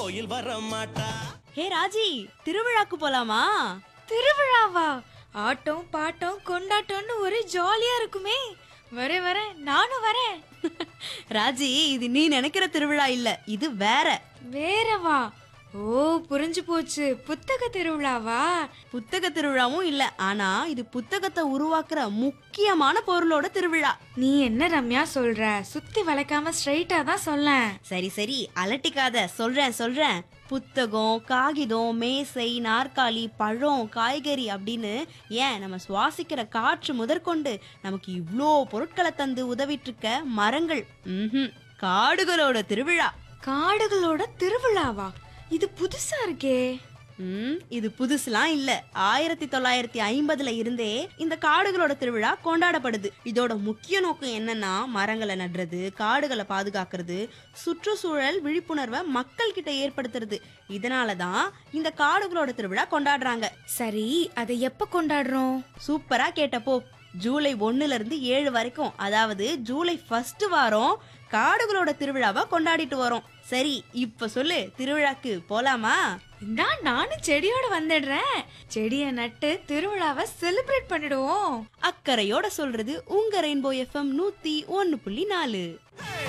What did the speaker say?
கோயில் வர மாட்டா ஹே ராஜி திருவிழாக்கு போலாமா திருவிழாவா ஆட்டம் பாட்டம் கொண்டாட்டம்னு ஒரே ஜாலியா இருக்குமே வரேன் வரேன் நானும் வரேன் ராஜி இது நீ நினைக்கிற திருவிழா இல்ல இது வேற வேறவா ஓ புரிஞ்சு போச்சு புத்தக திருவிழாவா புத்தக திருவிழாவும் இல்ல ஆனா இது புத்தகத்தை உருவாக்குற முக்கியமான பொருளோட திருவிழா நீ என்ன ரம்யா சொல்ற சுத்தி வளைக்காம ஸ்ட்ரைட்டா தான் சொல்லேன் சரி சரி அலட்டிக்காத சொல்றேன் சொல்றேன் புத்தகம் காகிதம் மேசை நாற்காலி பழம் காய்கறி அப்படின்னு ஏன் நம்ம சுவாசிக்கிற காற்று முதற்கொண்டு நமக்கு இவ்ளோ பொருட்களை தந்து உதவிட்டு இருக்க மரங்கள் ம்ஹும் காடுகளோட திருவிழா காடுகளோட திருவிழாவா இது புதுசா இருக்கே ம் இது புதுசுலாம் இல்ல ஆயிரத்தி தொள்ளாயிரத்தி ஐம்பதுல இருந்தே இந்த காடுகளோட திருவிழா கொண்டாடப்படுது இதோட முக்கிய நோக்கம் என்னன்னா மரங்களை நடுறது காடுகளை பாதுகாக்கிறது சுற்றுச்சூழல் விழிப்புணர்வை மக்கள் கிட்ட ஏற்படுத்துறது இதனால தான் இந்த காடுகளோட திருவிழா கொண்டாடுறாங்க சரி அதை எப்ப கொண்டாடுறோம் சூப்பரா கேட்டப்போ ஜூலை ஒண்ணுல இருந்து ஏழு வரைக்கும் அதாவது ஜூலை ஃபர்ஸ்ட் வாரம் காடுகளோட திருவிழாவை கொண்டாடிட்டு வரோம் சரி இப்ப சொல்லு திருவிழாக்கு போலாமா இந்தா நானும் செடியோட வந்துடுறேன் செடியை நட்டு திருவிழாவை செலிப்ரேட் பண்ணிடுவோம் அக்கறையோட சொல்றது உங்க ரெயின்போ எஃப்எம் நூத்தி ஒன்னு புள்ளி நாலு ஏய்,